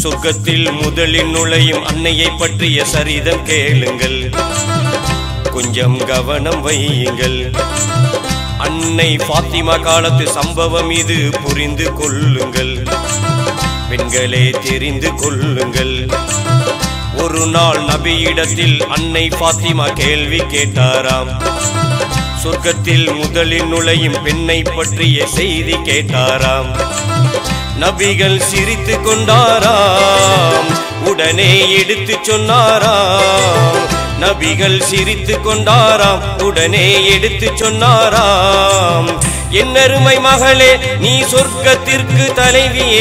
சொர்க்கத்தில் முதலில் நுழையும் அன்னையை பற்றிய சரிதம் கேளுங்கள் கொஞ்சம் கவனம் வையுங்கள் அன்னை பாத்திமா காலத்து சம்பவம் இது புரிந்து கொள்ளுங்கள் பெண்களே தெரிந்து கொள்ளுங்கள் ஒரு நாள் நபியிடத்தில் அன்னை பாத்திமா கேள்வி கேட்டாராம் சொர்க்கத்தில் முதலில் நுழையும் பெண்ணை பற்றிய செய்தி கேட்டாராம் நபிகள் சிரித்து கொண்டாராம் உடனே எடுத்து சொன்னாராம் நபிகள் சிரித்து கொண்டாராம் உடனே எடுத்து சொன்னாராம் என்னருமை மகளே நீ சொர்க்கத்திற்கு தலைவியே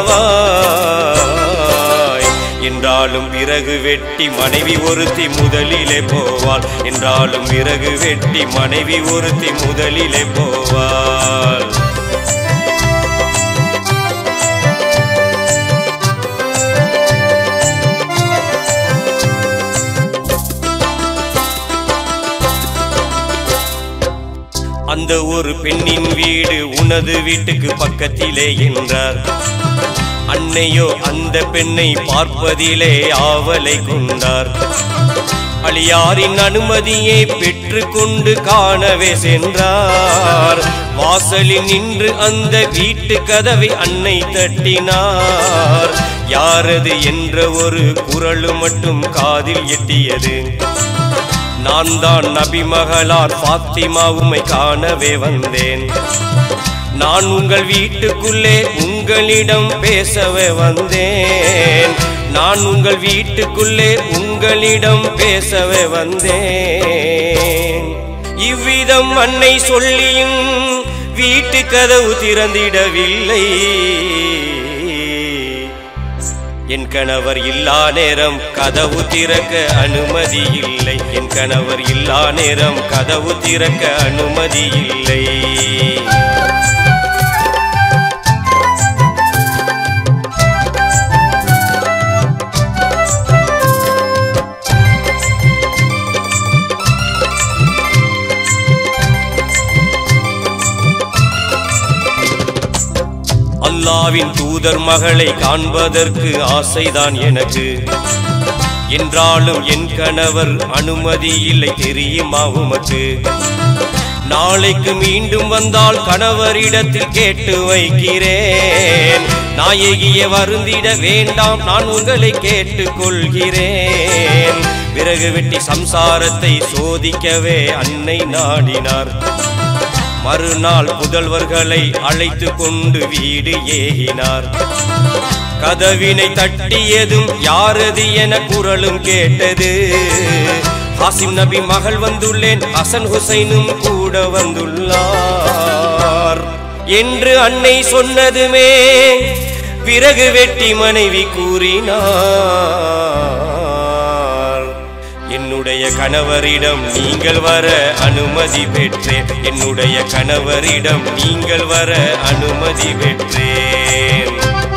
ஆவாய் என்றாலும் விறகு வெட்டி மனைவி ஒருத்தி முதலிலே போவாள் என்றாலும் விறகு வெட்டி மனைவி ஒருத்தி முதலிலே போவாள் அந்த ஒரு பெண்ணின் வீடு உனது வீட்டுக்கு பக்கத்திலே என்றார் அன்னையோ அந்த பெண்ணை பார்ப்பதிலே ஆவலை கொண்டார் அழியாரின் அனுமதியை பெற்றுக்கொண்டு காணவே சென்றார் வாசலில் நின்று அந்த வீட்டு கதவை அன்னை தட்டினார் யாரது என்ற ஒரு குரலு மட்டும் காதில் எட்டியது நான் தான் நபி மகளார் பாத்திமா உம்மை காணவே வந்தேன் நான் உங்கள் வீட்டுக்குள்ளே உங்களிடம் பேசவே வந்தேன் நான் உங்கள் வீட்டுக்குள்ளே உங்களிடம் பேசவே வந்தேன் இவ்விதம் அன்னை சொல்லியும் வீட்டு கதவு திறந்திடவில்லை என் கணவர் இல்லா நேரம் கதவு திறக்க அனுமதி இல்லை என் கணவர் இல்லா நேரம் கதவு திறக்க அனுமதி இல்லை அல்லாவின் தூதர் மகளை காண்பதற்கு ஆசைதான் எனக்கு என்றாலும் என் கணவர் அனுமதி இல்லை தெரியுமா உமக்கு நாளைக்கு மீண்டும் வந்தால் கணவரிடத்தில் கேட்டு வைக்கிறேன் நாயகிய வருந்திட வேண்டாம் நான் உங்களை கேட்டுக் கொள்கிறேன் விறகு வெட்டி சம்சாரத்தை சோதிக்கவே அன்னை நாடினார் மறுநாள் புதல்வர்களை அழைத்து கொண்டு வீடு ஏகினார் கதவினை தட்டியதும் யாரது என குரலும் கேட்டது ஹாசிம் நபி மகள் வந்துள்ளேன் ஹசன் ஹுசைனும் கூட வந்துள்ளார் என்று அன்னை சொன்னதுமே பிறகு வெட்டி மனைவி கூறினார் என்னுடைய கணவரிடம் நீங்கள் வர அனுமதி பெற்றேன் என்னுடைய கணவரிடம் நீங்கள் வர அனுமதி பெற்றேன்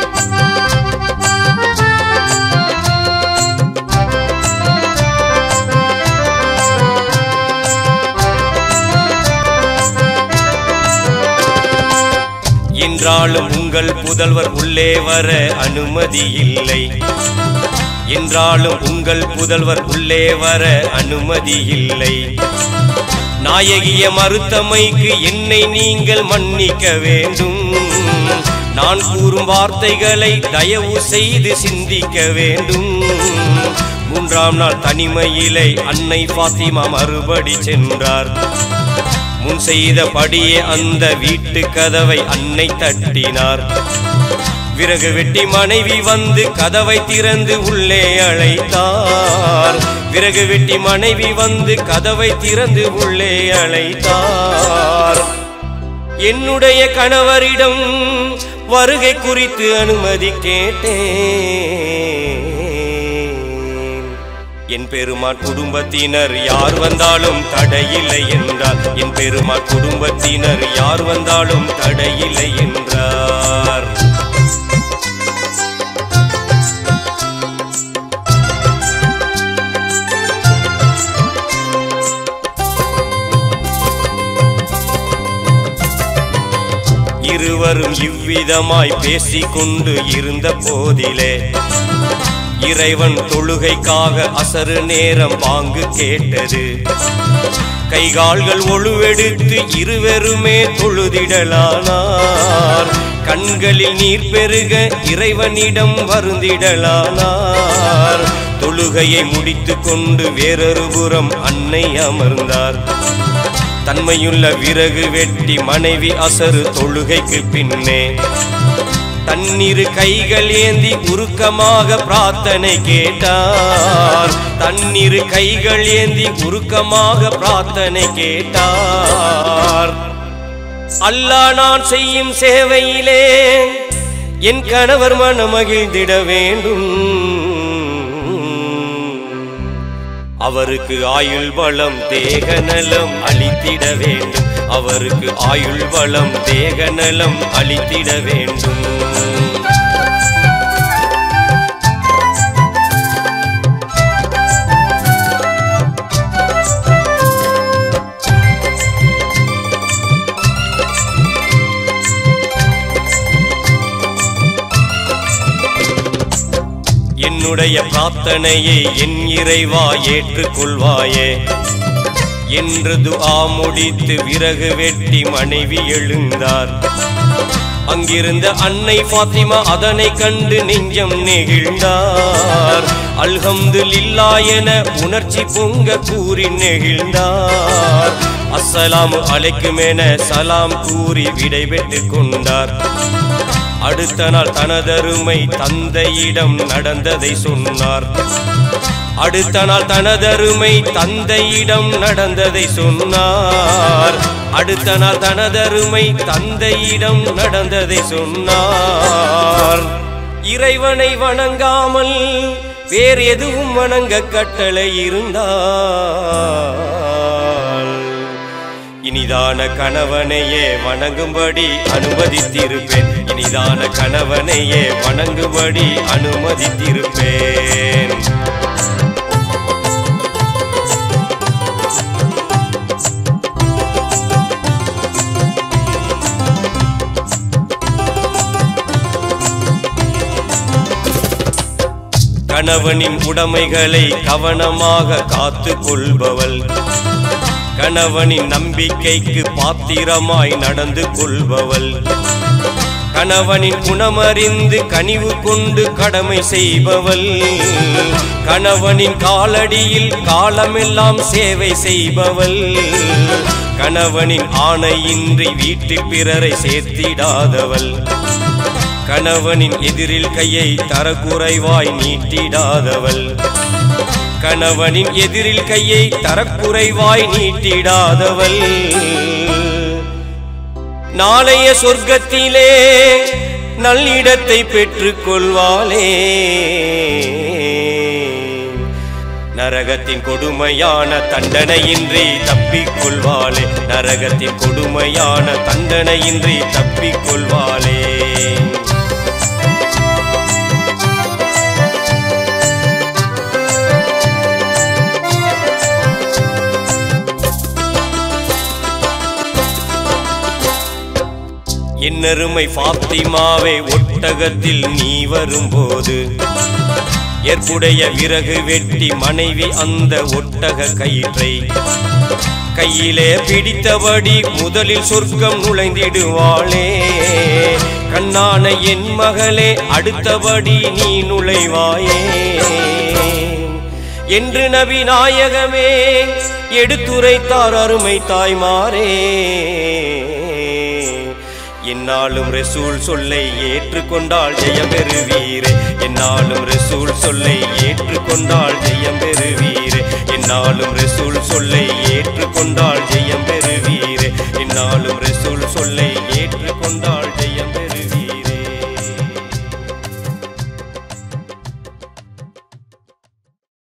என்றாலும் உங்கள் புதல்வர் உள்ளே வர அனுமதி இல்லை என்றாலும் உங்கள் புதல்வர் உள்ளே வர அனுமதி இல்லை நாயகிய மறுத்தமைக்கு என்னை நீங்கள் மன்னிக்க வேண்டும் நான் கூறும் வார்த்தைகளை தயவு செய்து சிந்திக்க வேண்டும் மூன்றாம் நாள் தனிமையிலே அன்னை பாத்திமா மறுபடி சென்றார் முன் செய்தபடியே அந்த வீட்டு கதவை அன்னை தட்டினார் விறகு வெட்டி மனைவி வந்து கதவை திறந்து உள்ளே அழைத்தார் விறகு வெட்டி மனைவி வந்து கதவை திறந்து உள்ளே அழைத்தார் என்னுடைய கணவரிடம் வருகை குறித்து அனுமதி கேட்டேன் என் பெருமான் குடும்பத்தினர் யார் வந்தாலும் தடையில்லை என்றார் என் பெருமான் குடும்பத்தினர் யார் வந்தாலும் தடையில்லை என்றார் இருவரும் இவ்விதமாய் பேசிக்கொண்டு இருந்த போதிலே இறைவன் தொழுகைக்காக அசரு நேரம் வாங்கு கேட்டது கைகால்கள் ஒழுவெடுத்து இருவருமே தொழுதிடலானார் கண்களில் நீர் பெருக இறைவனிடம் வருந்திடலானார் தொழுகையை முடித்து கொண்டு வேறொரு புறம் அன்னை அமர்ந்தார் தன்மையுள்ள விறகு வெட்டி மனைவி அசரு தொழுகைக்கு பின்னே தன்னிரு கைகள் ஏந்தி உருக்கமாக பிரார்த்தனை கேட்டார் தன்னிரு கைகள் ஏந்தி உருக்கமாக பிரார்த்தனை கேட்டார் அல்லாஹ் நான் செய்யும் சேவையிலே என் கணவர் மனமகிழ்ந்திட வேண்டும் அவருக்கு ஆயுள் வளம் தேக நலம் அளித்திட வேண்டும் அவருக்கு ஆயுள் வளம் தேக நலம் அளித்திட வேண்டும் என்னுடைய பிரார்த்தனையை என் இறைவா ஏற்றுக்கொள்வாயே என்று துஆ முடித்து விறகு வெட்டி மனைவி எழுந்தார் அங்கிருந்த அன்னை ஃபாத்திமா அதனை கண்டு நெஞ்சம் நெகிழ்ந்தார் அல்ஹம்து என உணர்ச்சி பொங்க கூறி நெகிழ்ந்தார் அஸ்ஸலாமு அலைக்கும் என சலாம் கூறி விடைபெற்று கொண்டார் அடுத்த நாள் தனதருமை தந்தையிடம் நடந்ததை சொன்னார் அடுத்த நாள் தனதருமை தந்தையிடம் நடந்ததை சொன்னார் அடுத்த நாள் தனதருமை தந்தையிடம் நடந்ததை சொன்னார் இறைவனை வணங்காமல் வேறு எதுவும் வணங்க கட்டளை இருந்தால் இனிதான கணவனையே வணங்கும்படி அனுமதித்திருப்பேன் இனிதான கணவனையே வணங்கும்படி அனுமதித்திருப்பேன் கணவனின் உடைமைகளை கவனமாக காத்து கொள்பவள் கணவனின் நம்பிக்கைக்கு பாத்திரமாய் நடந்து கொள்பவள் கணவனின் குணமறிந்து கனிவு கொண்டு கடமை செய்பவள் கணவனின் காலடியில் காலமெல்லாம் சேவை செய்பவள் கணவனின் ஆணையின்றி வீட்டில் பிறரை சேர்த்திடாதவள் கணவனின் எதிரில் கையை தரக்குறைவாய் நீட்டிடாதவள் கணவனின் எதிரில் கையை தரக்குறைவாய் நீட்டிடாதவள் நாளைய சொர்க்கத்திலே நல்லிடத்தை பெற்றுக் கொள்வாளே நரகத்தின் கொடுமையான தண்டனையின்றி தப்பிக் கொள்வாளே நரகத்தின் கொடுமையான தண்டனையின்றி தப்பிக் கொள்வாளே என்னருமை ஃபாத்திமாவை ஒட்டகத்தில் நீ வரும்போது ஏற்புடைய விறகு வெட்டி மனைவி அந்த ஒட்டக கயிற்றை கையிலே பிடித்தபடி முதலில் சொர்க்கம் நுழைந்திடுவாளே கண்ணான என் மகளே அடுத்தபடி நீ நுழைவாயே என்று நபி நாயகமே எடுத்துரைத்தார் அருமை தாய்மாரே என்னாலும் ரசூல் சொல்லை ஏற்றுக்கொண்டால் ஜெயம் பெறுவீரே என்னாலும் ரசூல் சொல்லை ஏற்றுக்கொண்டால் ஜெயம் பெறுவீரே என்னாலும் ரசூல் சொல்லை ஏற்றுக்கொண்டால் ஜெயம்